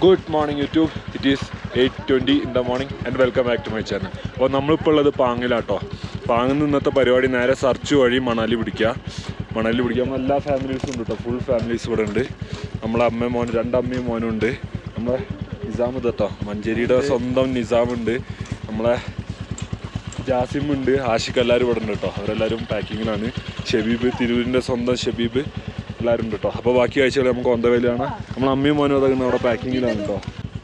Good morning YouTube it is eight twenty in the morning and welcome back to my channel അപ്പോൾ നമ്മളിപ്പോൾ ഉള്ളത് പാങ്ങിലാട്ടോ പാങ്ങിൽ നിന്നത്തെ പരിപാടി നേരെ search വഴി മണാലി പിടിക്കുക മണാലി പിടിക്കുക നമ്മൾ എല്ലാ ഫാമിലീസും ഉണ്ട് കേട്ടോ ഫുൾ ഫാമിലീസ് ഇവിടെ ഉണ്ട് നമ്മളെ അമ്മയും മോനും രണ്ട് അമ്മയും മോനും ഉണ്ട് നമ്മളെ നിസാം കേട്ടോ മഞ്ചേരിയുടെ സ്വന്തം നിസാമുണ്ട് നമ്മളെ ജാസിം ഉണ്ട് ആഷിഖ് എല്ലാവരും ഇവിടെ ഉണ്ട് കേട്ടോ അവരെല്ലാവരും പാക്കിങ്ങിലാണ് ഷബീബ് തിരൂരിൻ്റെ സ്വന്തം ഷബീബ് എല്ലാവരും ഉണ്ട് കേട്ടോ അപ്പോൾ ബാക്കി കാഴ്ചകൾ നമുക്ക് ഒന്തവേലാണ് നമ്മൾ അമ്മയും മോനും അതൊക്കെ അവിടെ പാക്കിങ്ങിലാണ് കേട്ടോ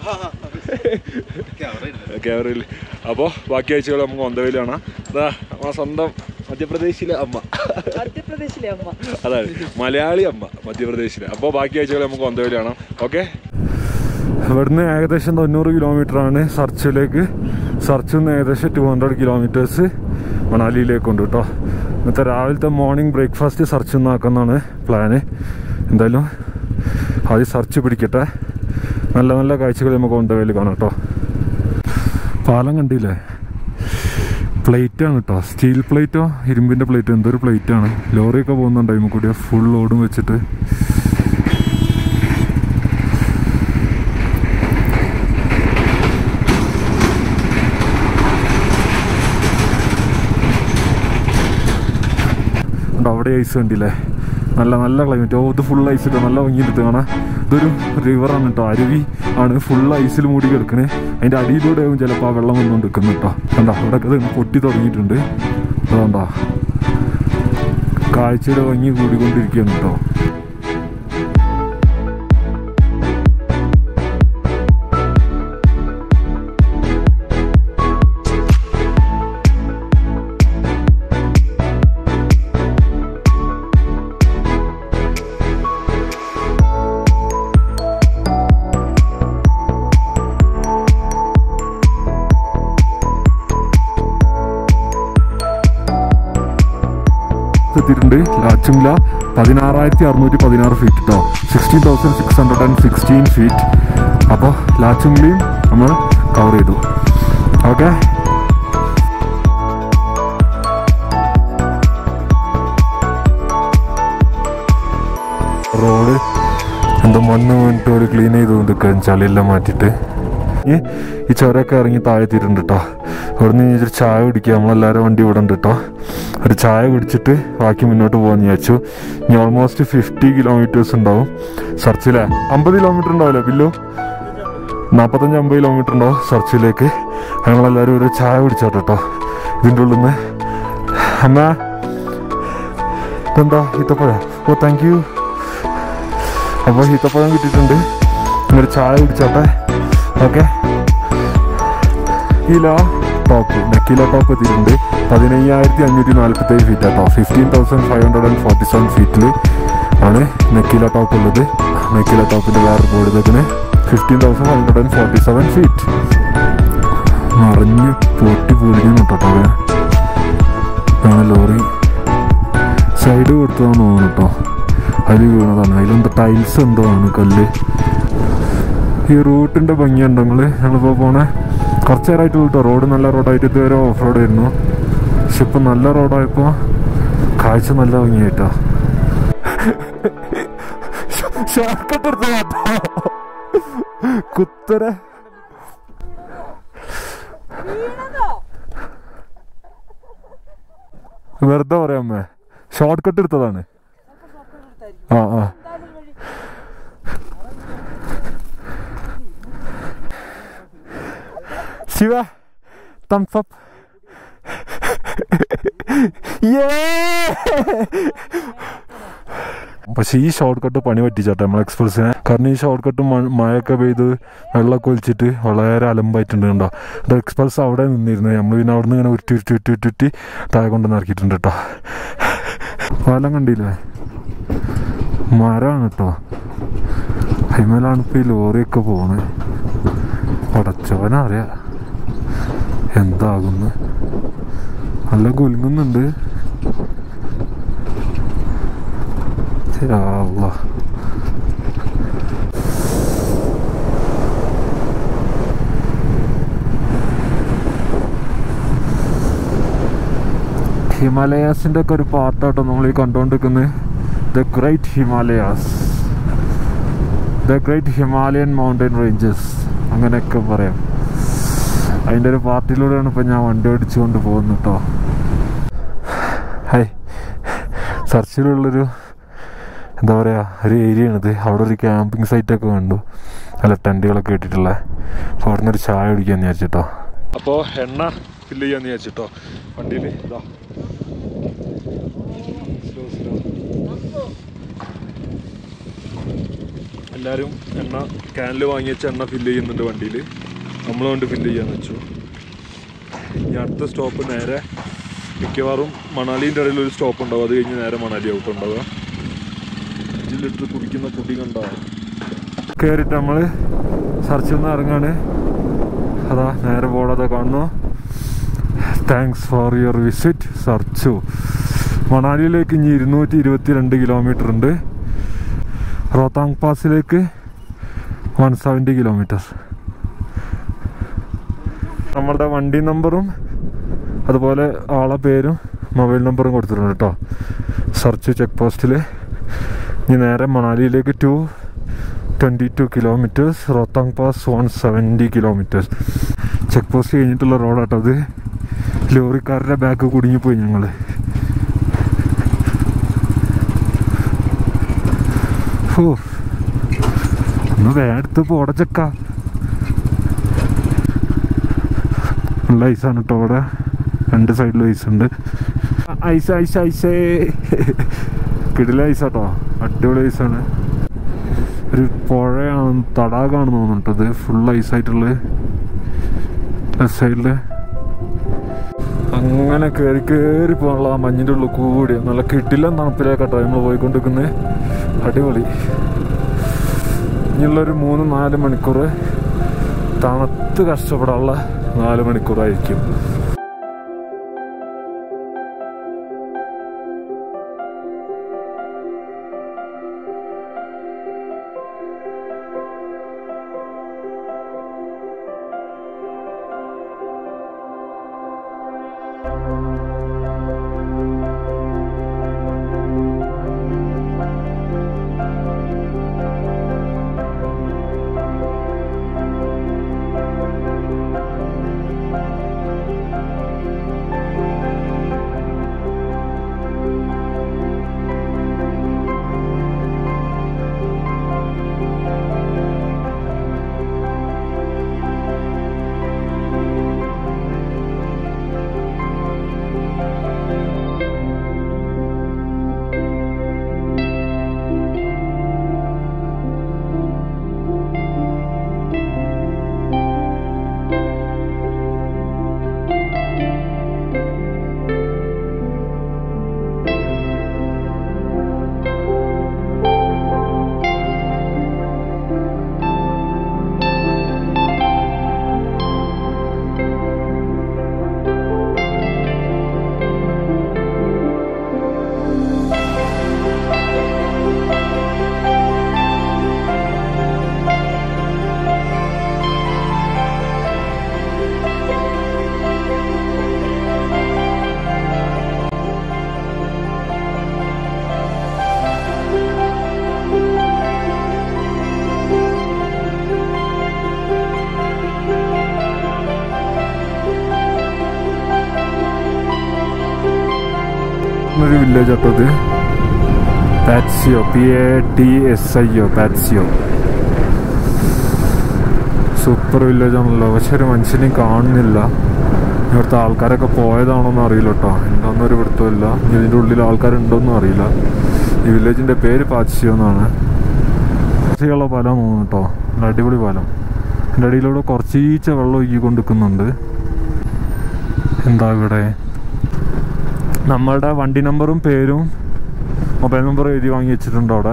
ക്യാമറയിൽ അപ്പോൾ ബാക്കി കാഴ്ചകൾ നമുക്ക് ഒന്തവേലാണ് അതാ നമ്മളെ സ്വന്തം മധ്യപ്രദേശിലെ അമ്മ മധ്യപ്രദേശിലെ അമ്മ അതാണ് മലയാളി അമ്മ മധ്യപ്രദേശിലെ അപ്പോൾ ബാക്കി കാഴ്ചകൾ നമുക്ക് ഒന്തവേലാണ് ഓക്കെ ഇവിടുന്ന് ഏകദേശം തൊണ്ണൂറ് കിലോമീറ്റർ ആണ് സർച്ചിലേക്ക് സർച്ചിൽ നിന്ന് ഏകദേശം ടു ഹൺഡ്രഡ് കിലോമീറ്റേഴ്സ് മണാലിയിലേക്കുണ്ട് കേട്ടോ ഇന്നത്തെ രാവിലത്തെ മോർണിംഗ് ബ്രേക്ക്ഫാസ്റ്റ് സർച്ചിൽ നിന്ന് ആക്കുന്നതാണ് പ്ലാന് എന്തായാലും ആദ്യം സർച്ച് പിടിക്കട്ടെ നല്ല നല്ല കാഴ്ചകൾ നമുക്ക് കൊണ്ടുപോയി കാണാം കേട്ടോ പാലം കണ്ടില്ലേ പ്ലേറ്റ് ആണ് കേട്ടോ സ്റ്റീൽ പ്ലേറ്റോ ഇരുമ്പിൻ്റെ പ്ലേറ്റോ എന്തൊരു പ്ലേറ്റ് ആണ് ലോറിയൊക്കെ പോകുന്നുണ്ട് അതിൽ കൂടി ഫുൾ ലോഡും വെച്ചിട്ട് ഉണ്ട് അവിടെ ഐസ് കണ്ടില്ലേ നല്ല നല്ല ക്ലൈമറ്റ് ഓ ഇത് ഫുൾ ഐസ് ഇട്ടോ നല്ല ഭംഗിയിട്ട് കാണാം ഇതൊരു റിവറാണ് കേട്ടോ അരുവി ആണ് ഫുൾ ഐസിൽ മൂടി കിടക്കണേ അതിൻ്റെ അടിയിലൂടെ ആവും ചിലപ്പോൾ ആ വെള്ളം വന്നുകൊണ്ട് നിൽക്കുന്നു കേട്ടോ കണ്ടോ അവിടെ ഇത് പൊട്ടി തുടങ്ങിയിട്ടുണ്ട് അതുകൊണ്ടോ കാഴ്ചയുടെ ഭംഗി കൂടിക്കൊണ്ടിരിക്കുകയാണ് കേട്ടോ എത്തിയിട്ടുണ്ട് ലാച്ചുംല പതിനാറായിരത്തി അറുന്നൂറ്റി പതിനാറ് ഫീറ്റ് കേട്ടോ sixteen thousand six hundred and sixteen feet അപ്പോൾ ലാച്ചുംലിയും നമ്മൾ കവർ ചെയ്തു ഓക്കെ റോഡ് എന്തോ മണ്ണ് വീണിട്ട് ഒരു ക്ലീൻ ചെയ്തുകൊണ്ടിരിക്കാൻ ചളിയെല്ലാം മാറ്റിയിട്ട് ഈ ഈ ചുരമൊക്കെ ഇറങ്ങി താഴെത്തിയിട്ടുണ്ട് കേട്ടോ ഇവിടുന്ന് ഇനി ഒരു ചായ കുടിക്കുക നമ്മളെല്ലാവരും വണ്ടി ഇവിടെ ഉണ്ട് കേട്ടോ ഒരു ചായ കുടിച്ചിട്ട് ബാക്കി മുന്നോട്ട് പോകാൻ വിചാരിച്ചു ഇനി ഓൾമോസ്റ്റ് ഫിഫ്റ്റി കിലോമീറ്റേഴ്സ് ഉണ്ടാവും സർച്ചിലെ അമ്പത് കിലോമീറ്റർ ഉണ്ടാവില്ലേ ബില്ലു നാൽപ്പത്തഞ്ച് അമ്പത് കിലോമീറ്റർ ഉണ്ടാവും സർച്ചിലേക്ക് ഞങ്ങളെല്ലാവരും ഒരു ചായ കുടിച്ചോട്ടെ കേട്ടോ ഇതിൻ്റെ ഉള്ളിൽ നിന്ന് അമ്മ ഇതെന്താ ഈത്തപ്പഴ ഓ താങ്ക് യു അപ്പോൾ ഈത്തപ്പഴം കിട്ടിയിട്ടുണ്ട് ഒരു ചായ കുടിച്ചോട്ടെ okay kilo top kilo top എത്തിയിട്ടുണ്ട് പതിനയ്യായിരത്തി അഞ്ഞൂറ്റി നാൽപ്പത്തി ഏഴ് ഫീറ്റ് കേട്ടോ fifteen thousand five hundred and forty seven ഫീറ്റിൽ ആണ് നെക്കില ടോപ്പ് ഉള്ളത് നെക്കില ടോപ്പിൻ്റെ വേറെ ബോർഡ് ഇതൊക്കെ fifteen thousand five hundred and forty seven feet നിറഞ്ഞ് പൊട്ടി പൊളിക്കുന്നു കേട്ടോ ആണ് ലോറി സൈഡ് കൊടുത്തതാന്ന് തോന്നുന്നു കേട്ടോ അതിൽ വീണതാണ് അതിലെന്തോ ടൈൽസ് എന്തോ ആണ് കല്ല് ഈ റൂട്ടിൻ്റെ ഭംഗിയുണ്ടോ നിങ്ങൾ ഞങ്ങളിപ്പോൾ പോണേ കുറച്ച് നേരമായിട്ടുള്ളൂ കേട്ടോ റോഡ് നല്ല റോഡായിട്ട് ഇതുവരെ ഓഫ് റോഡ് ആയിരുന്നു പക്ഷെ ഇപ്പം നല്ല റോഡായപ്പോൾ കാഴ്ച നല്ല ഭംഗിയായിട്ടോ ഷോർട്ട് എടുത്ത കേട്ടോ കുത്തര വെറുതെ പറയാം അമ്മേ ഷോർട്ട് കട്ട് എടുത്തതാണ് ആ ആ ശിവ തംസ് അപ്പ് പക്ഷെ ഈ ഷോർട്ട് കട്ട് പണി പറ്റിച്ചാട്ടെ നമ്മൾ എക്സ്പ്രസിനെ കാരണം ഈ ഷോർട്ട് കട്ട് മഴയൊക്കെ പെയ്ത് വെള്ളമൊക്കെ ഒലിച്ചിട്ട് വളരെ അലമ്പായിട്ടുണ്ട് കണ്ടോ അത് എക്സ്പ്രസ് അവിടെ നിന്നിരുന്നത് നമ്മൾ പിന്നെ അവിടെ നിന്ന് ഇങ്ങനെ ഉരുട്ടി ഉരുട്ടി ഉരുട്ടി ഉരുട്ടി ഉരുട്ടി താഴെ കൊണ്ടുവന്ന് ഇറക്കിയിട്ടുണ്ട് കേട്ടോ പാലം കണ്ടില്ലേ മരമാണ് കേട്ടോ അതിമേലാണ് ഇപ്പോൾ ഈ ലോറിയൊക്കെ പോകുന്നത് പടച്ചവനറിയാം എന്താകുന്നു നല്ല കുലുങ്ങുന്നുണ്ട് യാ അല്ലാ. ഹിമാലയാസിൻ്റെ ഒക്കെ ഒരു പാർട്ടാട്ടോ നമ്മൾ ഈ കണ്ടുകൊണ്ടിരിക്കുന്നത് the great Himalayas the great Himalayan mountain ranges അങ്ങനെയൊക്കെ പറയാം അതിൻ്റെ ഒരു പാർട്ടിയിലൂടെയാണ് ഇപ്പം ഞാൻ വണ്ടി ഓടിച്ചുകൊണ്ട് പോകുന്നത് കേട്ടോ ഹൈ സർച്ചിലുള്ളൊരു എന്താ പറയുക ഒരു ഏരിയ ആണിത് അവിടെ ഒരു ക്യാമ്പിംഗ് സൈറ്റൊക്കെ കണ്ടു നല്ല ടെൻറ്റുകളൊക്കെ ഇട്ടിട്ടുള്ള അപ്പോൾ അവിടെ നിന്ന് ഒരു ചായ കുടിക്കാന്ന് വിചാരിച്ചിട്ടോ അപ്പോൾ എണ്ണ ഫില്ല് ചെയ്യാന്ന് വിചാരിച്ചിട്ടോ വണ്ടിയിൽ ഇതാ സ്ലോ സ്ലോ എല്ലാവരും എണ്ണ ക്യാനിൽ വാങ്ങി വെച്ച എണ്ണ ഫില്ല് ചെയ്യുന്നുണ്ട് വണ്ടിയിൽ നമ്മൾ കൊണ്ട് ഫില്ല് ചെയ്യാന്ന് വെച്ചു ഇനി അടുത്ത സ്റ്റോപ്പ് നേരെ മിക്കവാറും മണാലിൻ്റെ ഇടയിൽ ഒരു സ്റ്റോപ്പ് ഉണ്ടാവും അത് കഴിഞ്ഞ് നേരെ മണാലി ഔട്ട് ഉണ്ടാവുക അഞ്ച് ലിറ്റർ കുടിക്കുന്ന കുടി കണ്ടാവും കയറിയിട്ട് നമ്മൾ സർച്ചിൽ നിന്ന് ഇറങ്ങാണ് അതാ നേരെ ബോർഡതാ കാണുന്നു thanks for your visit Sarchu മണാലിയിലേക്ക് ഇനി ഇരുന്നൂറ്റി ഇരുപത്തി രണ്ട് കിലോമീറ്റർ ഉണ്ട് റോത്താങ് പാസിലേക്ക് വൺ സെവൻറ്റി കിലോമീറ്റർ നമ്മളുടെ വണ്ടി നമ്പറും അതുപോലെ ആളെ പേരും മൊബൈൽ നമ്പറും കൊടുത്തിട്ടുണ്ട് കേട്ടോ സർച്ച് ചെക്ക് പോസ്റ്റിൽ ഇനി നേരെ മണാലിയിലേക്ക് two twenty two kilometres Rohtang pass one seventy kilometres check post കഴിഞ്ഞിട്ടുള്ള റോഡാട്ടോ അത് ലോറിക്കാരുടെ ബാക്ക് കുടുങ്ങിപ്പോയി ഞങ്ങൾ ഓ ഒന്ന് വേടുത്ത് പോടച്ചക്ക നല്ല ഐസാണ് കേട്ടോ അവിടെ രണ്ട് സൈഡിലും ഐസ് ഉണ്ട് ഐസ് ഐസ് ഐസേ കിടില ഐസാട്ടോ അടിപൊളി ഐസാണ് ഒരു പുഴയാണ് തടാകമാണ് തോന്നുന്നുണ്ട് ഇത് ഫുൾ ഐസായിട്ടുള്ളത് ലെഫ്റ്റ് സൈഡില് അങ്ങനെ കയറി കയറി പോകാനുള്ള ആ മഞ്ഞിൻ്റെ ഉള്ളിൽ കൂടി നല്ല കിട്ടില്ല തണുപ്പിലേക്കാട്ടോ നമ്മൾ പോയിക്കൊണ്ടിരിക്കുന്നത് അടിപൊളി ഇനിയുള്ളൊരു മൂന്ന് നാല് മണിക്കൂർ തണുത്ത് കഷ്ടപ്പെടാനുള്ള നാല് മണിക്കൂറായിരിക്കും ഒരു വില്ലേജ് ആട്ടോ ഇത് Patseo P A T S I O Patseo super village ആണല്ലോ പക്ഷെ ഒരു മനുഷ്യനെയും കാണുന്നില്ല ഇവിടുത്തെ ആൾക്കാരൊക്കെ പോയതാണോന്ന് അറിയില്ല കേട്ടോ എന്താണെന്ന് ഒരു പിടുത്തമില്ല ഇനി ഇതിൻ്റെ ഉള്ളിൽ ആൾക്കാരുണ്ടോന്നും അറിയില്ല ഈ വില്ലേജിൻ്റെ പേര് പാറ്റ്സിയോ എന്നാണ് കുറച്ചുള്ള പാലം തോന്നുന്നു കേട്ടോ നല്ല അടിപൊളി പാലം എൻ്റെ അടിയിലൂടെ കുറച്ചീച്ച വെള്ളം ഒഴുകിക്കൊണ്ടിരിക്കുന്നുണ്ട് എന്താ ഇവിടെ നമ്മളുടെ വണ്ടി നമ്പറും പേരും മൊബൈൽ നമ്പറും എഴുതി വാങ്ങി വെച്ചിട്ടുണ്ട് അവിടെ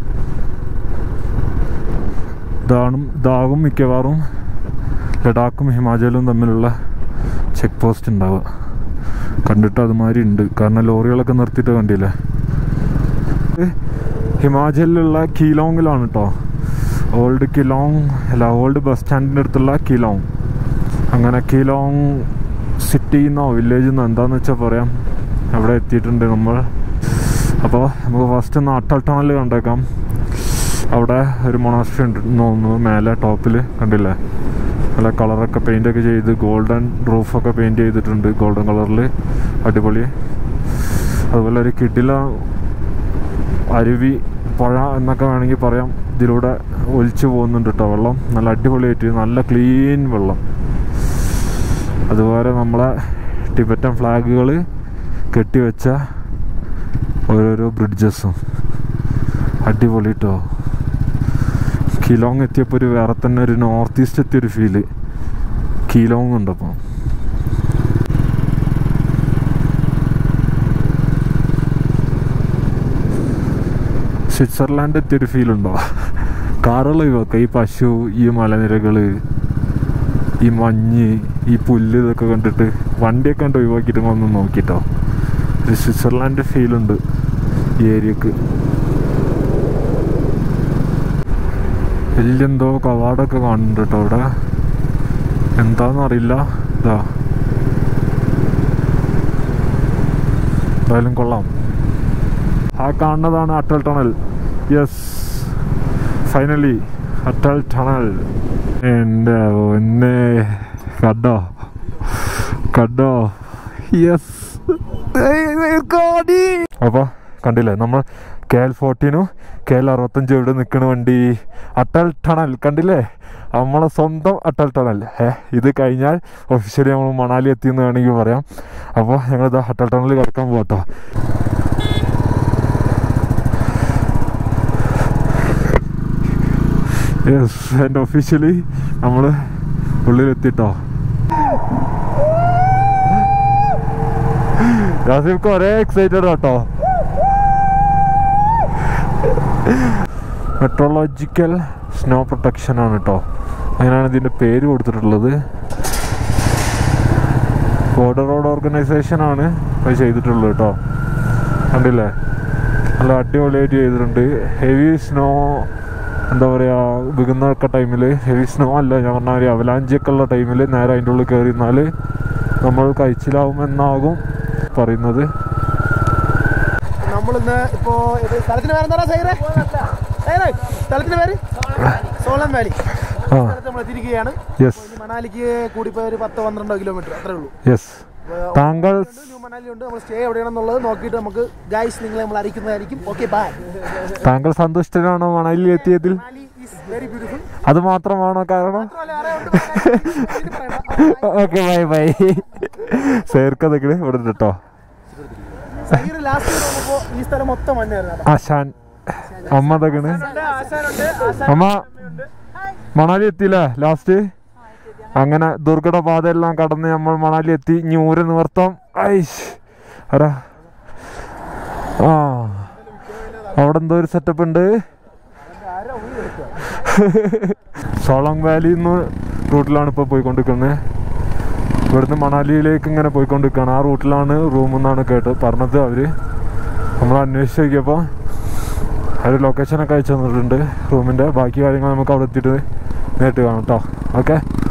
ഇതാണ് ഇതാകും മിക്കവാറും ലഡാക്കും ഹിമാചലും തമ്മിലുള്ള ചെക്ക് പോസ്റ്റ് ഉണ്ടാവുക കണ്ടിട്ട് അതുമാതിരി ഉണ്ട് കാരണം ലോറികളൊക്കെ നിർത്തിയിട്ട് കണ്ടില്ലേ ഇത് ഹിമാചലിലുള്ള കീലോങ്ങിലാണ് കേട്ടോ ഓൾഡ് കിലോങ് അല്ല ഓൾഡ് ബസ് സ്റ്റാൻഡിൻ്റെ അടുത്തുള്ള കിലോങ് അങ്ങനെ കിലോങ് സിറ്റി എന്നോ വില്ലേജ് എന്നോ എന്താന്ന് വെച്ചാൽ പറയാം അവിടെ എത്തിയിട്ടുണ്ട് നമ്മൾ അപ്പോൾ നമുക്ക് ഫസ്റ്റ് ഒന്ന് അട്ടൽ ടണൽ കണ്ടേക്കാം അവിടെ ഒരു മൊണാസ്ട്രി ഉണ്ട് എന്ന് തോന്നുന്നു മേലെ ടോപ്പിൽ കണ്ടില്ലേ നല്ല കളറൊക്കെ പെയിൻ്റ് ഒക്കെ ചെയ്ത് ഗോൾഡൻ റൂഫൊക്കെ പെയിൻറ് ചെയ്തിട്ടുണ്ട് ഗോൾഡൻ കളറിൽ അടിപൊളി അതുപോലെ ഒരു കിടില അരുവി പുഴ എന്നൊക്കെ വേണമെങ്കിൽ പറയാം ഇതിലൂടെ ഒലിച്ചു പോകുന്നുണ്ട് കേട്ടോ വെള്ളം നല്ല അടിപൊളിയായിട്ട് നല്ല ക്ലീൻ വെള്ളം അതുപോലെ നമ്മളെ ടിബറ്റൻ ഫ്ലാഗുകൾ കെട്ടിവെച്ച ഓരോരോ ബ്രിഡ്ജസും അടിപൊളി കേട്ടോ കിലോങ് എത്തിയപ്പോൾ ഒരു വേറെ തന്നെ ഒരു നോർത്ത് ഈസ്റ്റ് എത്തിയൊരു ഫീല് കിലോങ് ഉണ്ടപ്പോൾ സ്വിറ്റ്സർലാൻഡ് എത്തിയൊരു ഫീൽ ഉണ്ടോ കാറുകൾ ഒഴിവാക്കുക ഈ പശു ഈ മലനിരകൾ ഈ മഞ്ഞ് ഈ പുല്ല് ഇതൊക്കെ കണ്ടിട്ട് വണ്ടിയൊക്കെ കണ്ട് ഒഴിവാക്കിയിട്ട് ഒന്ന് നോക്കിട്ടോ ഒരു സ്വിറ്റ്സർലാൻഡ് ഫീലുണ്ട് ഈ ഏരിയക്ക് വലിയെന്തോ കവാടൊക്കെ കാണുന്നുണ്ട് കേട്ടോ അവിടെ എന്താണെന്നറിയില്ല ഇതാ എന്തായാലും കൊള്ളാം ആ കാണുന്നതാണ് Atal tunnel yes finally Atal tunnel എൻ്റെ ഒന്നെ കണ്ടോ കണ്ടോ യെസ് അപ്പോൾ കണ്ടില്ലേ നമ്മൾ കെ എൽ ഫോർട്ടീനും കെ എൽ അറുപത്തഞ്ചും ഇവിടെ നിൽക്കുന്ന വണ്ടി അട്ടൽ ടണൽ കണ്ടില്ലേ നമ്മളെ സ്വന്തം അട്ടൽ ടണൽ ഏ ഇത് കഴിഞ്ഞാൽ ഒഫീഷ്യലി നമ്മൾ മണാലി എത്തിയെന്ന് വേണമെങ്കിൽ പറയാം അപ്പോൾ ഞങ്ങളിത് അട്ടൽ ടണലിൽ കിടക്കാൻ പോകട്ടോ യെസ് ആൻഡ് ഒഫീഷ്യലി നമ്മൾ ഉള്ളിലെത്തിട്ടോ യാസിഫ് ഒരേ എക്സൈറ്റഡ് കേട്ടോ മെട്രോളജിക്കൽ സ്നോ പ്രൊട്ടക്ഷൻ ആണ് കേട്ടോ അങ്ങനെയാണ് ഇതിൻ്റെ പേര് കൊടുത്തിട്ടുള്ളത് ബോർഡർ റോഡ് ഓർഗനൈസേഷൻ ആണ് അത് ചെയ്തിട്ടുള്ളത് കേട്ടോ കണ്ടില്ലേ നല്ല അടിപൊളിയായിട്ട് ചെയ്തിട്ടുണ്ട് ഹെവി സ്നോ എന്താ പറയുക വികുന്നൊക്കെ ടൈമിൽ ഹെവി സ്നോ അല്ല ഞാൻ പറഞ്ഞ മാതിരി അവലാഞ്ചിയൊക്കെ ഉള്ള ടൈമിൽ നേരെ അതിൻ്റെ ഉള്ളിൽ കയറി നിന്നാൽ നമ്മൾ കഴിച്ചിലാവുമെന്നാകും പറയുന്നത് നമ്മളിന്ന് ഇപ്പോ ഇത് സ്ഥലത്തിന് പേരെന്താ സൈറേ സൈറേ സ്ഥലത്തിന്റെ പേര് സോളൻ വാലി ആ സ്ഥലത്ത് നമ്മൾ എത്തിയിരിക്കുകയാണ് യെസ് ഇനി മണാലിക്ക് കൂടിപ്പോയ ഒരു പത്ത് പന്ത്രണ്ടോ കിലോമീറ്റർ അത്രേ ഉള്ളൂ യെസ് താങ്കൾ ഉണ്ട്, ന്യൂ മണാലി ഉണ്ട് നമ്മൾ സ്റ്റേ എവിടെയാണെന്നുള്ളത് നോക്കിയിട്ട് നമുക്ക് ഗൈസ് നിങ്ങളെ നമ്മൾ അറിയിക്കുന്നതായിരിക്കും ഓക്കെ ബൈ താങ്കൾ സന്തുഷ്ടനാണോ മണലിൽ എത്തിയതിൽ മണാലി ഈസ് വെരി ബ്യൂട്ടിഫുൾ അത് മാത്രമാണോ കാരണം ഓക്കെ ബൈ ബൈ സേർക്കതൊക്കെ ഇവിടെ ഉണ്ട് കേട്ടോ സൈറ് ലാസ്റ്റ് ഇയർ വന്നപ്പോ ഈ സ്ഥലം മൊത്തം മഞ്ഞായിരുന്നു കേട്ടോ. ആശാൻ അമ്മ തകണ് ആശാനുണ്ട് ആശാൻ അമ്മ മണാലി എത്തിയില്ലേ ലാസ്റ്റ് അങ്ങനെ ദുർഘട പാതയെല്ലാം കടന്ന് നമ്മൾ മണാലി എത്തി ഇനി ഊര് നിവർത്തം ഐഷ് അരാ ആ അവിടെ എന്തോ ഒരു സെറ്റപ്പ് ഉണ്ട് സോളങ് വാലി നിന്ന് റൂട്ടിലാണ് ഇപ്പോൾ പോയിക്കൊണ്ടിരിക്കുന്നത് ഇവിടുന്ന് മണാലിയിലേക്ക് ഇങ്ങനെ പോയിക്കൊണ്ടിരിക്കുകയാണ് ആ റൂട്ടിലാണ് റൂം എന്നാണ് കേട്ട് പറഞ്ഞത് അവര് നമ്മൾ അന്വേഷിച്ച് നോക്കിയപ്പോൾ അവർ ലൊക്കേഷനൊക്കെ അയച്ചു തന്നിട്ടുണ്ട് റൂമിൻ്റെ ബാക്കി കാര്യങ്ങൾ നമുക്ക് അവിടെ എത്തിയിട്ട് നേരിട്ട് കാണാം കേട്ടോ ഓക്കെ